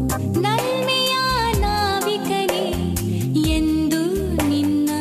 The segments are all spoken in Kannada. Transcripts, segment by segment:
ನಲ್ಮೆಯ ನಾವಿಕನೇ ಎಂದು ನಿನ್ನ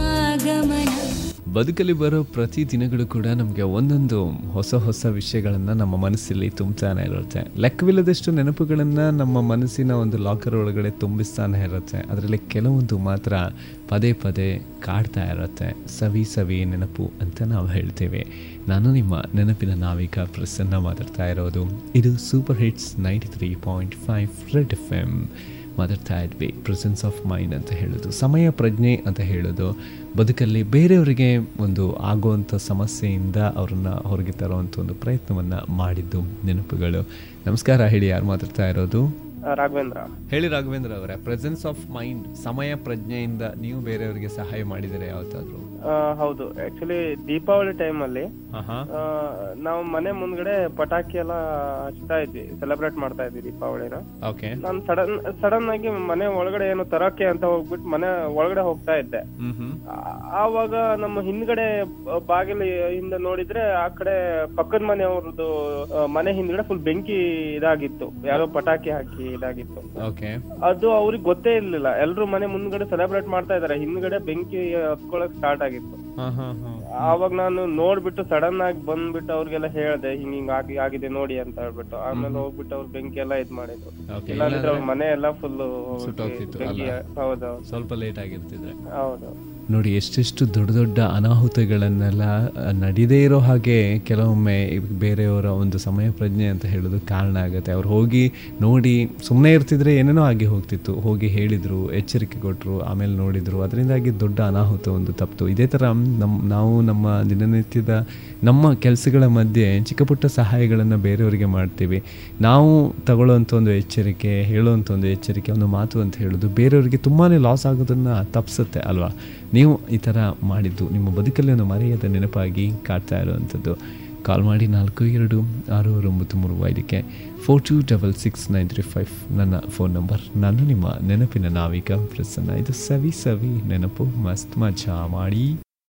ಆಗಮನ ಬದುಕಲ್ಲಿ ಬರೋ ಪ್ರತಿ ದಿನಗಳು ಕೂಡ ನಮಗೆ ಒಂದೊಂದು ಹೊಸ ಹೊಸ ವಿಷಯಗಳನ್ನು ನಮ್ಮ ಮನಸ್ಸಲ್ಲಿ ತುಂಬ್ತಾನೆ ಇರುತ್ತೆ ಲೆಕ್ಕವಿಲ್ಲದಷ್ಟು ನೆನಪುಗಳನ್ನು ನಮ್ಮ ಮನಸ್ಸಿನ ಒಂದು ಲಾಕರ್ ಒಳಗಡೆ ತುಂಬಿಸ್ತಾನೆ ಇರುತ್ತೆ ಅದರಲ್ಲಿ ಕೆಲವೊಂದು ಮಾತ್ರ ಪದೇ ಪದೇ ಕಾಡ್ತಾ ಇರುತ್ತೆ ಸವಿ ಸವಿ ನೆನಪು ಅಂತ ನಾವು ಹೇಳ್ತೇವೆ ನಾನು ನಿಮ್ಮ ನೆನಪಿನ ನಾವಿಕ ಪ್ರಸನ್ನ ಮಾತಾಡ್ತಾ ಇರೋದು ಇದು super hits ninety three point five Red F M ಮಾತಾಡ್ತಾ ಇದ್ವಿ ಪ್ರೆಸೆನ್ಸ್ ಆಫ್ ಮೈಂಡ್ ಅಂತ ಹೇಳೋದು ಸಮಯ ಪ್ರಜ್ಞೆ ಅಂತ ಹೇಳೋದು ಬದುಕಲ್ಲಿ ಬೇರೆಯವರಿಗೆ ಒಂದು ಆಗುವಂಥ ಸಮಸ್ಯೆಯಿಂದ ಅವ್ರನ್ನ ಹೊರಗೆ ತರುವಂಥ ಒಂದು ಪ್ರಯತ್ನವನ್ನು ಮಾಡಿದ್ದು ನೆನಪುಗಳು ನಮಸ್ಕಾರ ಹೇಳಿ ಯಾರು ಮಾತಾಡ್ತಾ ಇರೋದು ಆ, ರಾಘವೇಂದ್ರ ಹೇಳಿ ರಾಘವೇಂದ್ರ ಅವರೇ ಪ್ರೆಸೆನ್ಸ್ ಆಫ್ ಮೈಂಡ್ ಸಮಯ ಪ್ರಜ್ಞೆಯಿಂದ ನೀವು ಬೇರೆಯವರಿಗೆ ಸಹಾಯ ಮಾಡಿದರೆ ಯಾವತ್ತಾದರೂ ಆ, ಹೌದು ಆಕ್ಚುಲಿ ದೀಪಾವಳಿ ಟೈಮ್ ಅಲ್ಲಿ ಹಾಂ ಹಾಂ ಆ, ನಾವು ಮನೆ ಮುಂದ್ಗಡೆ ಪಟಾಕಿ ಎಲ್ಲ ಹಚ್ತಾ ಇದ್ವಿ ಸೆಲೆಬ್ರೇಟ್ ಮಾಡ್ತಾ ಇದ್ವಿ ದೀಪಾವಳಿನ ಓಕೆ ನಾನು ಸಡನ್ ಸಡನ್ ಆಗಿ ಮನೆ ಒಳಗಡೆ ಏನು ತರಕ್ಕೆ ಅಂತ ಹೋಗ್ಬಿಟ್ಟು ಮನೆ ಒಳಗಡೆ ಹೋಗ್ತಾ ಇದ್ದೆ ಹ್ಞೂ ಹ್ಞೂ ಆ- ಆವಾಗ ನಮ್ಮ ಹಿಂದ್ಗಡೆ ಬ- ಬಾಗಿಲು ಹಿಂದೆ ನೋಡಿದ್ರೆ ಆ ಕಡೆ ಪಕ್ಕದ ಮನೆಯವ್ರದ್ದು ಆ, ಮನೆ ಹಿಂದ್ಗಡೆ ಫುಲ್ ಬೆಂಕಿ ಇದಾಗಿತ್ತು ಯಾರೋ ಪಟಾಕಿ ಹಾಕಿ ಇದಾಗಿತ್ತು ಓಕೆ ಅದು ಅವ್ರಿಗೆ ಗೊತ್ತೇ ಇರ್ಲಿಲ್ಲ ಎಲ್ರು ಮನೆ ಮುಂದ್ಗಡೆ ಸೆಲೆಬ್ರೇಟ್ ಮಾಡ್ತಾ ಇದಾರೆ ಹಿಂದ್ಗಡೆ ಬೆಂಕಿ ಹತ್ಕೊಳಕ್ ಸ್ಟಾರ್ಟ್ ಆಗಿತ್ತು ಹಾಂ ಹಾಂ ಹಾಂ ಆವಾಗ ನಾನು ನೋಡ್ಬಿಟ್ಟು ಸಡನ್ ಆಗಿ ಬಂದ್ಬಿಟ್ಟು ಅವ್ರಿಗೆಲ್ಲ ಹೇಳ್ದೆ ಹಿಂಗ್ ಹಿಂಗ್ ಆಗಿ ಆಗಿದೆ ನೋಡಿ ಅಂತ ಹೇಳ್ಬಿಟ್ಟು ಆಮೇಲೆ ಹೋಗ್ಬಿಟ್ಟು ಅವ್ರು ಬೆಂಕಿ ಎಲ್ಲ ಇದ್ ಮಾಡಿದ್ರು ಓಕೆ ಇಲ್ಲಾಂದ್ರೆ ಅವ್ರ ಮನೆ ಎಲ್ಲ ಫುಲ್ ಸುಟ್ಟೋಗ್ತಿತ್ತು ಬೆಂಕಿ ಅಲ್ಲ? ಹೌದೌದು ಸ್ವಲ್ಪ ಲೇಟ್ ಆಗಿರ್ತಿದ್ರೆ ಹೌದು ನೋಡಿ ಎಷ್ಟೆಷ್ಟು ದೊಡ್ಡ ದೊಡ್ಡ ಅನಾಹುತಗಳನ್ನೆಲ್ಲ ನಡೀದೇ ಇರೋ ಹಾಗೆ ಕೆಲವೊಮ್ಮೆ ಬೇರೆಯವರ ಒಂದು ಸಮಯ ಪ್ರಜ್ಞೆ ಅಂತ ಹೇಳೋದು ಕಾರಣ ಆಗುತ್ತೆ ಅವ್ರು ಹೋಗಿ ನೋಡಿ ಸುಮ್ಮನೆ ಇರ್ತಿದ್ರೆ ಏನೇನೋ ಆಗಿ ಹೋಗ್ತಿತ್ತು ಹೋಗಿ ಹೇಳಿದರು ಎಚ್ಚರಿಕೆ ಕೊಟ್ಟರು ಆಮೇಲೆ ನೋಡಿದರು ಅದರಿಂದಾಗಿ ದೊಡ್ಡ ಅನಾಹುತ ಒಂದು ತಪ್ಪಿತು ಇದೇ ಥರ ನಮ್ಮ ನಾವು ನಮ್ಮ ದಿನನಿತ್ಯದ ನಮ್ಮ ಕೆಲಸಗಳ ಮಧ್ಯೆ ಚಿಕ್ಕ ಪುಟ್ಟ ಸಹಾಯಗಳನ್ನು ಬೇರೆಯವರಿಗೆ ಮಾಡ್ತೀವಿ ನಾವು ತಗೊಳ್ಳೋವಂಥ ಒಂದು ಎಚ್ಚರಿಕೆ ಹೇಳುವಂಥ ಒಂದು ಎಚ್ಚರಿಕೆ ಒಂದು ಮಾತು ಅಂತ ಹೇಳೋದು ಬೇರೆಯವರಿಗೆ ತುಂಬಾ ಲಾಸ್ ಆಗೋದನ್ನು ತಪ್ಪಿಸುತ್ತೆ ಅಲ್ವಾ ನೀವು ಈ ಥರ ಮಾಡಿದ್ದು ನಿಮ್ಮ ಬದುಕಲ್ಲಿ ಒಂದು ಮರೆಯದ ನೆನಪಾಗಿ ಕಾಡ್ತಾ ಇರುವಂಥದ್ದು ಕಾಲ್ ಮಾಡಿ ನಾಲ್ಕು ಎರಡು ಆರು ಆರು ಒಂಬತ್ತು ಮೂರು ಐದಕ್ಕೆ four two double six nine three five ನನ್ನ ಫೋನ್ ನಂಬರ್ ನಾನು ನಿಮ್ಮ ನೆನಪಿನ ನಾವಿಕ ಪ್ರಸನ್ನ ಇದು ಸವಿ ಸವಿ ನೆನಪು ಮಸ್ತ್ ಮಜಾ ಮಾಡಿ